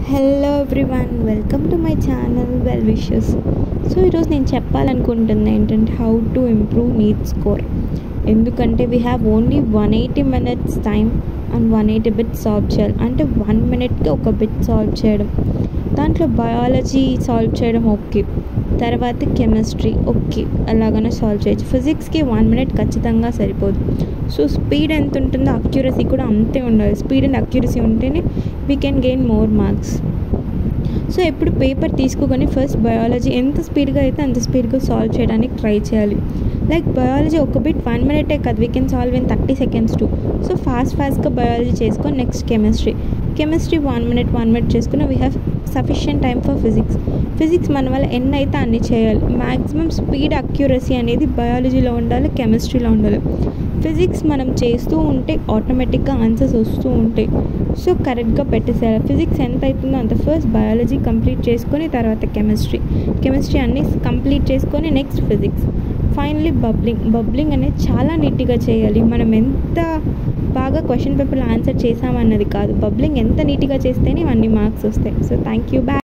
hello everyone welcome to my channel well wishes so ఈరోజు నేను చెప్పాలనుకుంటుంది ఏంటంటే how to improve NEET score ఎందుకంటే we have only one eighty minutes time and one eighty bit solve చేయాలి అంటే one మినిట్కి ఒక బిట్ సాల్వ్ చేయడం దాంట్లో బయాలజీ సాల్వ్ చేయడం ఓకే తర్వాత కెమిస్ట్రీ ఓకే అలాగనే సాల్వ్ చేయొచ్చు ఫిజిక్స్కి వన్ మినిట్ ఖచ్చితంగా సరిపోదు సో స్పీడ్ ఎంత ఉంటుందో అక్యురసీ కూడా అంతే ఉండాలి స్పీడ్ అండ్ అక్యురసీ ఉంటేనే we can gain more marks so ఎప్పుడు పేపర్ తీసుకోగానే ఫస్ట్ బయాలజీ ఎంత స్పీడ్గా అయితే అంత స్పీడ్గా సాల్వ్ చేయడానికి ట్రై చేయాలి లైక్ బయాలజీ ఒక బిట్ వన్ మినిటే కదా we can solve in thirty seconds to so fast ఫాస్ట్గా బయాలజీ చేసుకొని next chemistry chemistry one minute one minute చేసుకుని we have sufficient time for physics physics మన వల్ల ఎన్ని అయితే అన్ని చేయాలి మ్యాక్సిమం స్పీడ్ అక్యురసీ అనేది బయాలజీలో ఉండాలి కెమిస్ట్రీలో ఉండాలి ఫిజిక్స్ మనం చేస్తూ ఉంటే ఆటోమేటిక్గా ఆన్సర్స్ వస్తూ ఉంటాయి సో కరెక్ట్గా పెట్టేసేయాలి ఫిజిక్స్ ఎంత అవుతుందో అంత ఫస్ట్ బయాలజీ కంప్లీట్ చేసుకొని తర్వాత కెమిస్ట్రీ కెమిస్ట్రీ అన్నీ కంప్లీట్ చేసుకొని next physics finally bubbling bubbling అనేది చాలా నీట్గా చేయాలి మనం ఎంత బాగా క్వశ్చన్ పేపర్లో ఆన్సర్ చేసామన్నది కాదు బబ్లింగ్ ఎంత నీట్గా చేస్తేనే అన్ని మార్క్స్ వస్తాయి సో థ్యాంక్ యూ బ్యాక్